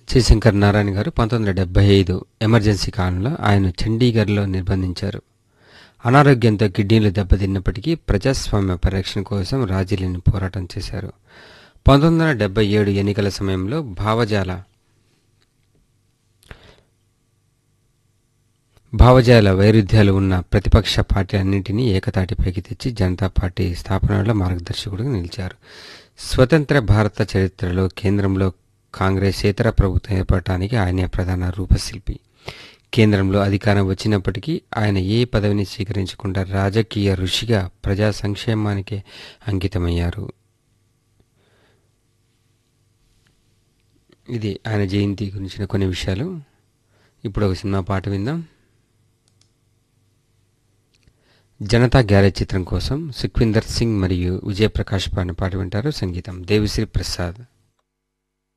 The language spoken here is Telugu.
జయశంకర్ నారాయణ గారు పంతొమ్మిది వందల డెబ్బై ఐదు ఎమర్జెన్సీ కాలంలో ఆయన చండీగఢ్లో నిర్బంధించారు అనారోగ్యంతో కిడ్నీలు దెబ్బతిన్నప్పటికీ ప్రజాస్వామ్య పరిరక్షణ కోసం రాజీలేని పోరాటం చేశారు పంతొమ్మిది వందల డెబ్బై ఏడు ఎన్నికల సమయంలో భావజాల భావజాల వైరుధ్యాలు ఉన్న ప్రతిపక్ష పార్టీలన్నింటినీ ఏకతాటిపైకి తెచ్చి జనతా పార్టీ స్థాపనలో మార్గదర్శకుడిగా నిలిచారు స్వతంత్ర భారత చరిత్రలో కేంద్రంలో కాంగ్రెస్ ఇతర ప్రభుత్వం ఏర్పడటానికి ఆయనే ప్రధాన రూపశిల్పి కేంద్రంలో అధికారం వచ్చినప్పటికీ ఆయన ఏ పదవిని స్వీకరించకుండా రాజకీయ ఋషిగా ప్రజా సంక్షేమానికే అంకితమయ్యారు ఇది ఆయన జయంతి గురించిన కొన్ని విషయాలు ఇప్పుడు ఒక సినిమా పాట విందాం జనతా గ్యారేజ్ చిత్రం కోసం సుఖ్విందర్ సింగ్ మరియు విజయప్రకాష్ పాడిన పాట వింటారు సంగీతం దేవిశ్రీ ప్రసాద్